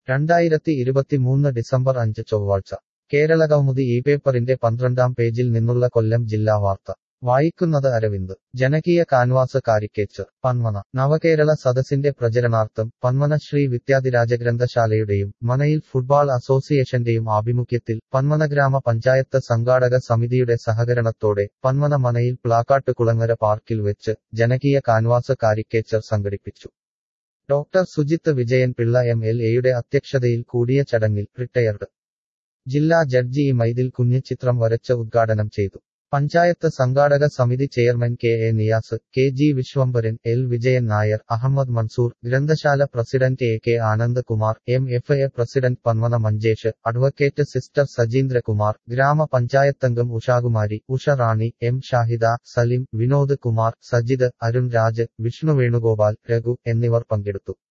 രണ്ടായിരത്തി ഇരുപത്തിമൂന്ന് ഡിസംബർ അഞ്ച് ചൊവ്വാഴ്ച കേരള കൗമുദി ഈ പേപ്പറിന്റെ പന്ത്രണ്ടാം പേജിൽ നിന്നുള്ള കൊല്ലം ജില്ലാ വാർത്ത വായിക്കുന്നത് അരവിന്ദ് ജനകീയ കാൻവാസ് കാരിക്കേച്ചർ പന്മന നവകേരള സദസ്സിന്റെ പ്രചരണാർത്ഥം പന്മന ശ്രീ വിദ്യാധിരാജ ഗ്രന്ഥശാലയുടെയും മനയിൽ ഫുട്ബാൾ അസോസിയേഷന്റെയും ആഭിമുഖ്യത്തിൽ പന്മന ഗ്രാമ പഞ്ചായത്ത് സംഘാടക സമിതിയുടെ സഹകരണത്തോടെ പന്മന മനയിൽ പ്ലാക്കാട്ട് കുളങ്ങര പാർക്കിൽ വെച്ച് ജനകീയ കാൻവാസ് കാരിക്കേച്ചർ സംഘടിപ്പിച്ചു doctor Sujith Vijayan Pillai M L എയുടെ അധ്യക്ഷതയിൽ കൂടിയ ചടങ്ങിൽ റിട്ടയർഡ് ജില്ലാ ജഡ്ജി ഇ മൈതിൽ കുഞ്ഞ് ചിത്രം വരച്ച് ഉദ്ഘാടനം ചെയ്തു പഞ്ചായത്ത് സംഘാടക സമിതി chairman K A Niyas K G Viswambharan L Vijayan Nair Ahammed Mansoor ഗ്രന്ഥശാല president A K Anand Kumar M F A president Panmana Manjesh advocate sister Sajeendrakumar ഗ്രാമപഞ്ചായത്തംഗം ഉഷാകുമാരി ഉഷ റാണി എം ഷാഹിദ സലിം വിനോദ് കുമാർ സജിത് അരുൺ രാജ് വിഷ്ണു വേണുഗോപാൽ രഘു എന്നിവർ പങ്കെടുത്തു